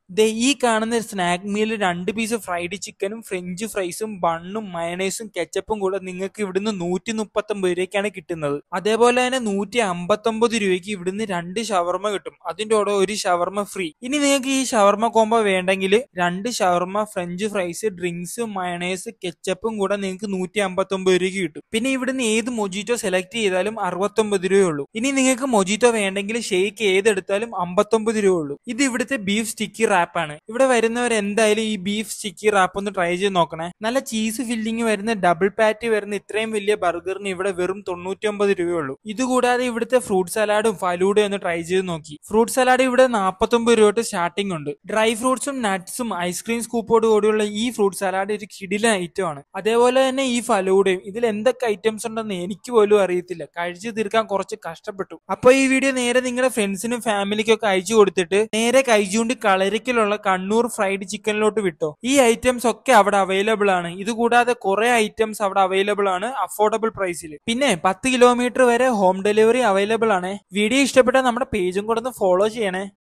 ദേ ഈ കാണുന്ന സ്നാക്ക് മീലിൽ രണ്ട് പീസ് ഫ്രൈഡ് ചിക്കനും ഫ്രഞ്ച് ഫ്രൈസും ബണ്ണും മയണൈസും കെച്ചപ്പും കൂടെ നിങ്ങൾക്ക് ഇവിടുന്ന് നൂറ്റി മുപ്പത്തൊമ്പത് രൂപയ്ക്കാണ് കിട്ടുന്നത് അതേപോലെ തന്നെ നൂറ്റി അമ്പത്തൊമ്പത് രൂപയ്ക്ക് ഇവിടുന്ന് രണ്ട് ഷവർമ കിട്ടും അതിന്റെ കൂടെ ഒരു ഷവർമ ഫ്രീ ഇനി നിങ്ങൾക്ക് ഈ ഷവർമ കോംബോ വേണ്ടെങ്കിൽ രണ്ട് ഷവർമ ഫ്രഞ്ച് ഫ്രൈസ് ഡ്രിങ്ക്സ് മയണൈസ് കെച്ചപ്പും കൂടെ നിങ്ങൾക്ക് നൂറ്റി അമ്പത്തൊമ്പത് രൂപയ്ക്ക് കിട്ടും പിന്നെ ഇവിടുന്ന് ഏത് മൊജിറ്റോ സെലക്ട് ചെയ്താലും അറുപത്തൊമ്പത് രൂപയുള്ളൂ ഇനി നിങ്ങൾക്ക് മൊജിറ്റോ വേണ്ടെങ്കിൽ ഷേക്ക് ഏതെടുത്താലും അമ്പത്തൊമ്പത് രൂപ ഉള്ളൂ ഇത് ഇവിടുത്തെ ബീഫ് സ്റ്റിക്കി റാപ്പ് ആണ് ഇവിടെ വരുന്നവർ എന്തായാലും ഈ ബീഫ് സ്റ്റിക്കി റാപ്പ് ഒന്ന് ട്രൈ ചെയ്ത് നോക്കണേ നല്ല ചീസ് ഫില്ലിംഗ് വരുന്ന ഡബിൾ പാറ്റി വരുന്ന ഇത്രയും വലിയ ബർഗറിന് ഇവിടെ വെറും തൊണ്ണൂറ്റി ഒമ്പത് രൂപയുള്ളൂ ഇതുകൂടാതെ ഇവിടുത്തെ ഫ്രൂട്ട് സലാഡും ഫലൂഡും ഒന്ന് ട്രൈ ചെയ്ത് നോക്കി ഫ്രൂട്ട് സലാഡ് ഇവിടെ നാൽപ്പത്തൊമ്പത് രൂപ തൊട്ട് സ്റ്റാർട്ടിംഗ് ഉണ്ട് ഡ്രൈ ഫ്രൂട്ട്സും നട്ട്സും ഐസ്ക്രീം സ്കൂപ്പോട് കൂടിയുള്ള ഈ ഫ്രൂട്ട് സലാഡ് ഒരു കിടില ഐറ്റം ആണ് അതേപോലെ തന്നെ ഈ ഫലൂഡയും ഇതിൽ എന്തൊക്കെ ഐറ്റംസ് ഉണ്ടെന്ന് എനിക്ക് പോലും അറിയത്തില്ല കഴിച്ചു തീർക്കാൻ കുറച്ച് കഷ്ടപ്പെട്ടു അപ്പൊ ഈ വീഡിയോ നേരെ നിങ്ങളുടെ ഫ്രണ്ട്സിനും ഫാമിലിക്കും ഒക്കെ അയച്ചു കൊടുത്തിട്ട് നേരെ കൈചൂണ്ടി കളരിക്കലുള്ള കണ്ണൂർ ഫ്രൈഡ് ചിക്കനിലോട്ട് വിട്ടോ ഈ ഐറ്റംസ് ഒക്കെ അവിടെ അവൈലബിൾ ആണ് ഇതുകൂടാതെ കുറെ ഐറ്റംസ് അവിടെ അവൈലബിൾ ആണ് അഫോർഡബിൾ പ്രൈസിൽ പിന്നെ പത്ത് കിലോമീറ്റർ വരെ ഹോം ഡെലിവറി അവൈലബിൾ ആണ് വീഡിയോ ഇഷ്ടപ്പെട്ടാൽ നമ്മുടെ പേജും കൂടെ ഒന്ന് ഫോളോ ചെയ്യണേ